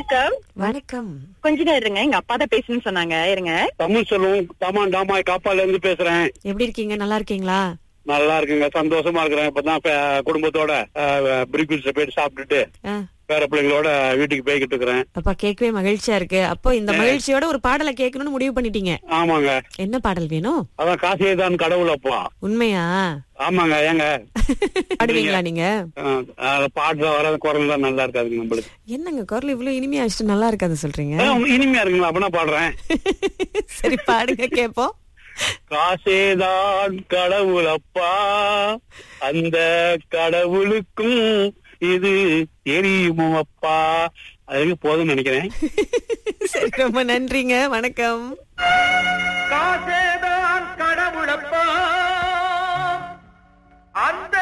வணக்கம் வணக்கம் கொஞ்ச நேரம் இருங்க எங்க அப்பா தான் பேசணும்னு சொன்னாங்க இருங்க தமிழ் செல்வம் தாமான் டாமாய் காப்பால இருந்து பேசுறேன் எப்படி இருக்கீங்க நல்லா இருக்கீங்களா நல்லா இருக்குங்க சந்தோஷமா இருக்கிறேன் இப்பதான் பே- குடும்பத்தோட பிரிக்யூஸ் போயிட்டு சாப்பிட்டுட்டு ஆ, பேர பிள்ளைங்களோட வீட்டுக்கு போய்கிட்டு இருக்கிறேன் அப்பா கேட்கவே மகிழ்ச்சியா இருக்கு அப்போ இந்த மகிழ்ச்சியோட ஒரு பாடலை கேட்கணும்னு முடிவு பண்ணிட்டீங்க ஆமாங்க என்ன பாடல் வேணும் அதான் காசியே தான் கடவுள் அப்பா உண்மையா ஆமாங்க ஏங்க பாடுவீங்களா நீங்க அஹ், அஹ், பாட்டுல வர குரல் தான் நல்லா இருக்காதுங்க நம்மளுக்கு என்னங்க குரல் இவ்வளவு இனிமையா வச்சுட்டு நல்லா இருக்காது சொல்றீங்க அஹ், இனிமையா இருக்குங்களா அப்படின்னா பாடுறேன் சரி பாடுங்க கேப்போம் காசேதான் கடவுள் அப்பா அந்த கடவுளுக்கும் இது தெரியுமோ அப்பா அதுக்கு போதும்னு நினைக்கிறேன் சரி ரொம்ப நன்றிங்க வணக்கம் காசேதான் கடவுளப்பா அந்த